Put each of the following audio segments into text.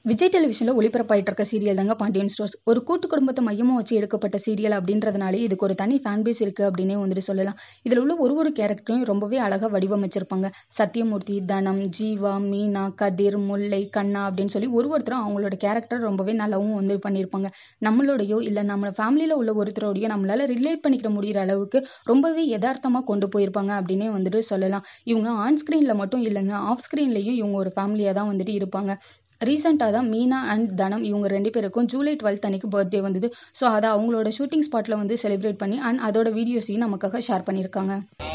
விஜய் டெலிவிஷனில் ஒளிபரப்பாயிட்டு இருக்க சீரியல் தாங்க பாண்டியன் ஸ்டோர்ஸ் ஒரு கூட்டு குடும்பத்தை மையமாக வச்சு எடுக்கப்பட்ட சீரியல் அப்படின்றதுனாலே இதுக்கு ஒரு தனி ஃபேன் பேஸ் இருக்குது அப்படின்னே வந்துட்டு சொல்லலாம் இதில் உள்ள ஒரு ஒரு கேரக்டரையும் ரொம்பவே அழகாக வடிவமைச்சிருப்பாங்க சத்யமூர்த்தி தனம் ஜீவா மீனா கதிர் முல்லை கண்ணா அப்படின்னு சொல்லி ஒரு ஒருத்தரும் அவங்களோட கேரக்டர் ரொம்பவே நல்லாவும் வந்து பண்ணியிருப்பாங்க நம்மளோடையோ இல்லை நம்ம ஃபேமிலியில் உள்ள ஒருத்தரோடையோ நம்மளால் ரிலேட் பண்ணிக்கிற முடிகிற அளவுக்கு ரொம்பவே யதார்த்தமாக கொண்டு போயிருப்பாங்க அப்படின்னே வந்துட்டு சொல்லலாம் இவங்க ஆன் ஸ்க்ரீனில் மட்டும் இல்லைங்க ஆஃப் ஸ்க்ரீன்லேயும் இவங்க ஒரு ஃபேமிலியாக தான் வந்துட்டு இருப்பாங்க ரீசெண்டாக தான் மீனா அண்ட் தனம் இவங்க ரெண்டு பேருக்கும் ஜூலை டுவெல்த் அன்னைக்கு பர்த்டே வந்தது ஸோ அதை அவங்களோட ஷூட்டிங் ஸ்பாட்டில் வந்து செலிப்ரேட் பண்ணி அண்ட் அதோட வீடியோஸையும் நமக்காக ஷேர் பண்ணியிருக்காங்க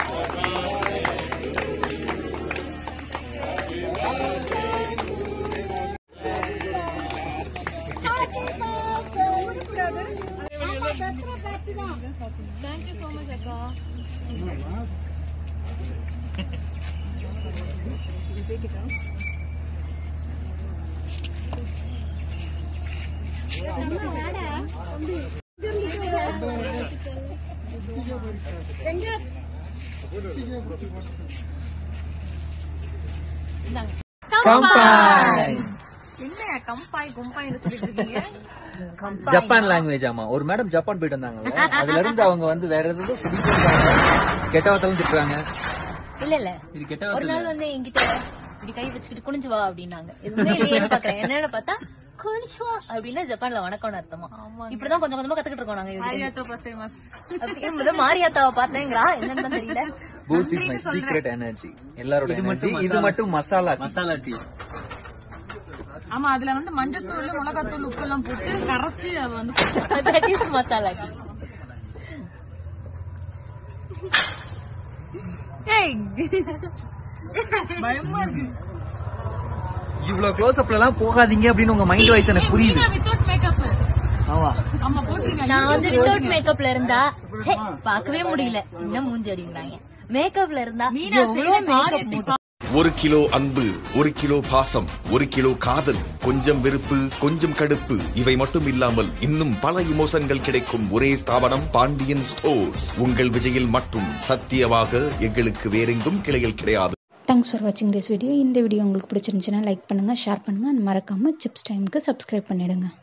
தேங்க்யூ ஸோ மச் அக்கா கம்பாய் என்னையா கம்பாய் கும்பாய்னு சொல்லிட்டு இருக்கீங்க ஜப்பான் லாங்குவேஜ் ஆமா ஒரு மேடம் ஜப்பான் போயிட்டு வந்தாங்கல்ல அதுல இருந்து அவங்க வந்து வேற எதுவும் சொல்லிட்டு கெட்ட வார்த்தையும் திட்டுறாங்க இல்ல இல்ல இது கெட்ட ஒரு வார்த்தை நாள் வந்து என்கிட்ட இப்படி கை வச்சுக்கிட்டு குனிஞ்சு வா அப்படின்னாங்க எதுவுமே இல்லையே பாக்குறேன் என்னன்னு பார்த்தா குனிச்சு வா அப்படின்னா ஜப்பான்ல வணக்கம்னு அர்த்தமா இப்படிதான் கொஞ்சம் கொஞ்சமா கத்துக்கிட்டு இருக்கோம் நாங்க இவர்கிட்ட. ஆரியாத்தோ பசேமஸ் அதுக்கு முதல்ல மாரியாத்தாவை பார்த்தேங்கிறா என்னன்னு தான் தெரியல Boost is my secret energy எல்லாரோட எனர்ஜி இது மட்டும் மசாலா மசாலா டீ ஆமா அதுல வந்து மஞ்சத்தூள் மிளகாத்தூள் உப்பு எல்லாம் போட்டு கரைச்சு அவ வந்து That is மசாலா டீ ஏய் பயமா இருக்கு இவ்வளவு க்ளோஸ் அப்ல எல்லாம் போகாதீங்க அப்படின்னு உங்க மைண்ட் வாய்ஸ் எனக்கு புரியுது வித்தவுட் மேக்கப் ஆமா ஆமா போட்டுருங்க நான் வந்து வித்தவுட் மேக்கப்ல இருந்தா ச்சே, பார்க்கவே முடியல இன்னும் மூஞ்சி அடிக்கிறாங்க மேக்கப்ல இருந்தா எவ்வளவு மேக்கப் போட்டு ஒரு கிலோ அன்பு ஒரு கிலோ பாசம் ஒரு கிலோ காதல் கொஞ்சம் வெறுப்பு கொஞ்சம் கடுப்பு இவை மட்டும் இல்லாமல் இன்னும் பல இமோஷன்கள் கிடைக்கும் ஒரே ஸ்தாபனம் பாண்டியன் ஸ்டோர்ஸ் உங்கள் விஜயில் மட்டும் சத்தியமாக எங்களுக்கு வேறெங்கும் கிளைகள் கிடையாது தேங்க்ஸ் ஃபார் வாட்சிங் திஸ் வீடியோ இந்த வீடியோ உங்களுக்கு பிடிச்சிருந்துச்சுன்னா லைக் பண்ணுங்கள் ஷேர் பண்ணுங்கள் அண்ட் மறக்காமல் சிப்ஸ் டைமுக்கு சப்ஸ்கிரைப் பண்ணிடுங்க